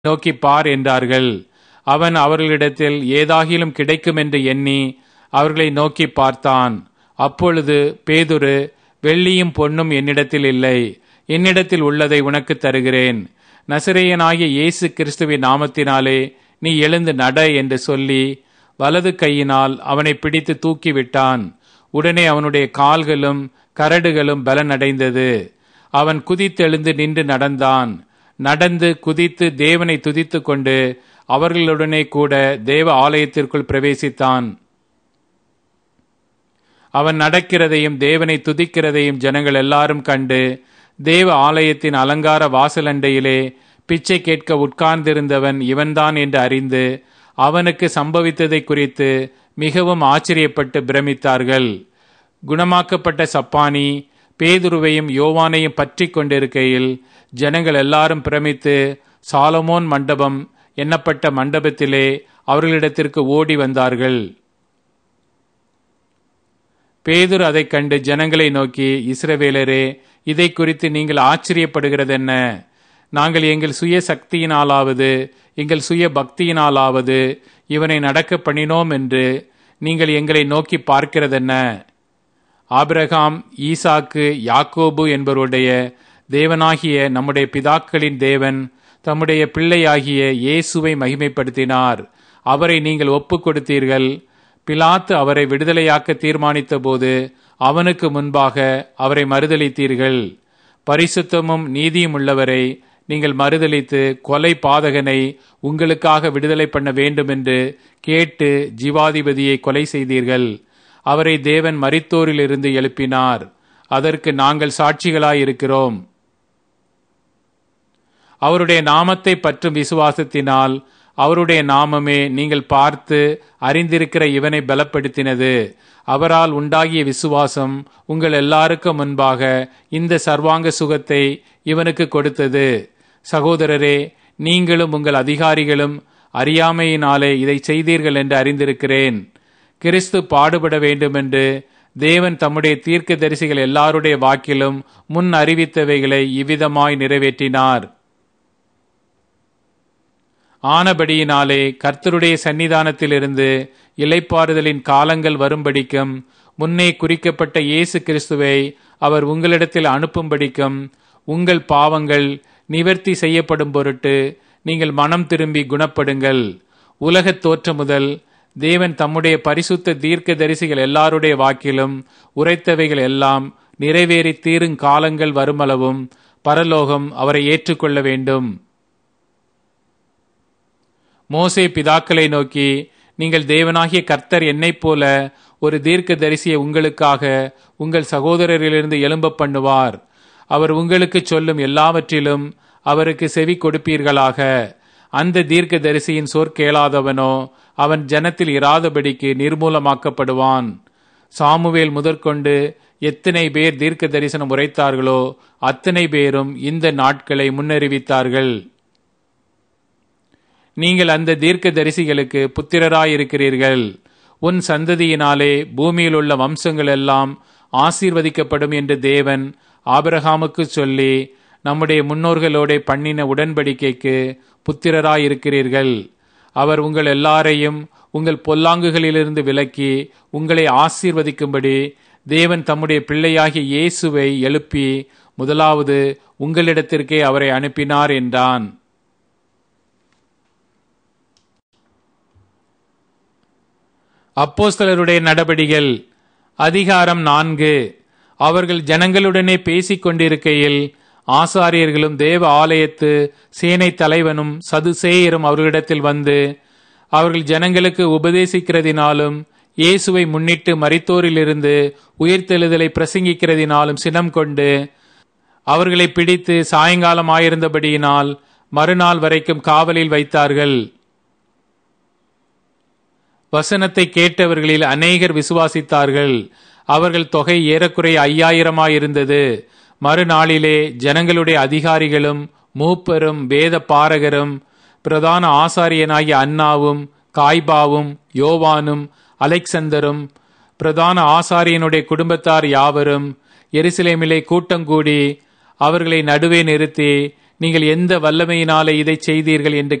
நோக்கி பார் என்றார்கள் அவன் அவர்களிடத்தில் ஏதாகிலும் கிடைக்கும் என்று எண்ணி அவர்களை நோக்கி பார்த்தான் அப்பொழுது பேதுரு வெள்ளியும் பொன்னும் என்னிடத்தில் இல்லை என்னிடத்தில் உள்ளதை உனக்கு தருகிறேன் நசிரேயனாகிய இயேசு கிறிஸ்துவின் நாமத்தினாலே நீ எழுந்து நட என்று சொல்லி வலது கையினால் அவனை பிடித்து தூக்கிவிட்டான் உடனே அவனுடைய கால்களும் கரடுகளும் பலனடைந்தது அவன் குதித்தெழுந்து நின்று நடந்தான் நடந்து குதித்து தேவனை துதித்து கொண்டு அவர்களுடனே கூட தேவ ஆலயத்திற்குள் பிரவேசித்தான் அவன் நடக்கிறதையும் தேவனை துதிக்கிறதையும் ஜனங்கள் எல்லாரும் கண்டு தேவ ஆலயத்தின் அலங்கார வாசலண்டையிலே பிச்சை கேட்க உட்கார்ந்திருந்தவன் இவன்தான் என்று அறிந்து அவனுக்கு சம்பவித்ததை குறித்து மிகவும் ஆச்சரியப்பட்டு பிரமித்தார்கள் குணமாக்கப்பட்ட சப்பானி பேதுருவையும் யோவானையும் பற்றி கொண்டிருக்கையில் ஜனங்கள் எல்லாரும் பிரமித்து சாலமோன் மண்டபம் எண்ணப்பட்ட மண்டபத்திலே அவர்களிடத்திற்கு ஓடி வந்தார்கள் பேதுரு அதைக் கண்டு ஜனங்களை நோக்கி இஸ்ரவேலரே இதை குறித்து நீங்கள் ஆச்சரியப்படுகிறதென்ன நாங்கள் எங்கள் சுய சக்தியினாலாவது எங்கள் சுய பக்தியினாலாவது இவனை நடக்க பண்ணினோம் என்று நீங்கள் எங்களை நோக்கி பார்க்கிறதென்ன ஆபிரகாம் ஈசாக்கு யாக்கோபு என்பவருடைய தேவனாகிய நம்முடைய பிதாக்களின் தேவன் தம்முடைய பிள்ளையாகிய இயேசுவை மகிமைப்படுத்தினார் அவரை நீங்கள் ஒப்புக் கொடுத்தீர்கள் பிலாத்து அவரை விடுதலையாக்க தீர்மானித்த போது அவனுக்கு முன்பாக அவரை மறுதளித்தீர்கள் பரிசுத்தமும் நீதியும் உள்ளவரை நீங்கள் மறுதளித்து கொலை பாதகனை உங்களுக்காக விடுதலை பண்ண வேண்டும் என்று கேட்டு ஜீவாதிபதியை கொலை செய்தீர்கள் அவரை தேவன் மரித்தோரிலிருந்து எழுப்பினார் அதற்கு நாங்கள் சாட்சிகளாயிருக்கிறோம் அவருடைய நாமத்தை பற்றும் விசுவாசத்தினால் அவருடைய நாமமே நீங்கள் பார்த்து அறிந்திருக்கிற இவனை பலப்படுத்தினது அவரால் உண்டாகிய விசுவாசம் உங்கள் எல்லாருக்கும் முன்பாக இந்த சர்வாங்க சுகத்தை இவனுக்கு கொடுத்தது சகோதரரே நீங்களும் உங்கள் அதிகாரிகளும் அறியாமையினாலே இதை செய்தீர்கள் என்று அறிந்திருக்கிறேன் கிறிஸ்து பாடுபட வேண்டுமென்று தேவன் தம்முடைய தீர்க்க தரிசிகள் எல்லாருடைய வாக்கிலும் முன் அறிவித்தவைகளை இவ்விதமாய் நிறைவேற்றினார் ஆனபடியினாலே கர்த்தருடைய சன்னிதானத்திலிருந்து இலைப்பாறுதலின் காலங்கள் வரும்படிக்கும் முன்னே குறிக்கப்பட்ட இயேசு கிறிஸ்துவை அவர் உங்களிடத்தில் அனுப்பும்படிக்கும் உங்கள் பாவங்கள் நிவர்த்தி செய்யப்படும் பொருட்டு நீங்கள் மனம் திரும்பி குணப்படுங்கள் உலகத் தோற்றம் முதல் தேவன் தம்முடைய பரிசுத்த தீர்க்க தரிசிகள் எல்லாருடைய வாக்கிலும் உரைத்தவைகள் எல்லாம் நிறைவேறி தீரும் காலங்கள் வருமளவும் பரலோகம் அவரை ஏற்றுக்கொள்ள வேண்டும் மோசே பிதாக்களை நோக்கி நீங்கள் தேவனாகிய கர்த்தர் என்னைப் போல ஒரு தீர்க்க தரிசியை உங்களுக்காக உங்கள் சகோதரரிலிருந்து எழும்ப பண்ணுவார் அவர் உங்களுக்கு சொல்லும் எல்லாவற்றிலும் அவருக்கு செவி கொடுப்பீர்களாக அந்த தீர்க்க தரிசியின் சொற் கேளாதவனோ அவன் ஜனத்தில் இராதபடிக்கு நிர்மூலமாக்கப்படுவான் சாமுவேல் முதற்கொண்டு எத்தனை பேர் தீர்க்க தரிசனம் உரைத்தார்களோ அத்தனை பேரும் இந்த நாட்களை முன்னறிவித்தார்கள் நீங்கள் அந்த தீர்க்க தரிசிகளுக்கு புத்திரராயிருக்கிறீர்கள் உன் சந்ததியினாலே பூமியில் உள்ள வம்சங்கள் எல்லாம் ஆசீர்வதிக்கப்படும் என்று தேவன் ஆபிரகாமுக்கு சொல்லி நம்முடைய முன்னோர்களோட பண்ணின உடன்படிக்கைக்கு புத்திரராயிருக்கிறீர்கள் அவர் உங்கள் எல்லாரையும் உங்கள் பொல்லாங்குகளிலிருந்து விலக்கி உங்களை ஆசீர்வதிக்கும்படி தேவன் தம்முடைய பிள்ளையாகிய இயேசுவை எழுப்பி முதலாவது உங்களிடத்திற்கே அவரை அனுப்பினார் என்றான் அப்போஸ்தலருடைய நடபடிகள் அதிகாரம் நான்கு அவர்கள் ஜனங்களுடனே பேசிக் கொண்டிருக்கையில் ஆசாரியர்களும் தேவ ஆலயத்து சேனை தலைவனும் சதுசேயரும் அவர்களிடத்தில் வந்து அவர்கள் ஜனங்களுக்கு உபதேசிக்கிறதினாலும் இயேசுவை முன்னிட்டு மரித்தோரிலிருந்து உயிர்த்தெழுதலை பிரசங்கிக்கிறதினாலும் சினம் கொண்டு அவர்களை பிடித்து சாயங்காலம் ஆயிருந்தபடியினால் மறுநாள் வரைக்கும் காவலில் வைத்தார்கள் வசனத்தை கேட்டவர்களில் அநேகர் விசுவாசித்தார்கள் அவர்கள் தொகை ஏறக்குறைய ஐயாயிரமாயிருந்தது மறுநாளிலே ஜனங்களுடைய அதிகாரிகளும் மூப்பரும் வேத பாரகரும் பிரதான ஆசாரியனாகிய அன்னாவும் காய்பாவும் யோவானும் அலெக்சந்தரும் பிரதான ஆசாரியனுடைய குடும்பத்தார் யாவரும் எருசலேமிலே கூட்டங்கூடி அவர்களை நடுவே நிறுத்தி நீங்கள் எந்த வல்லமையினாலே இதை செய்தீர்கள் என்று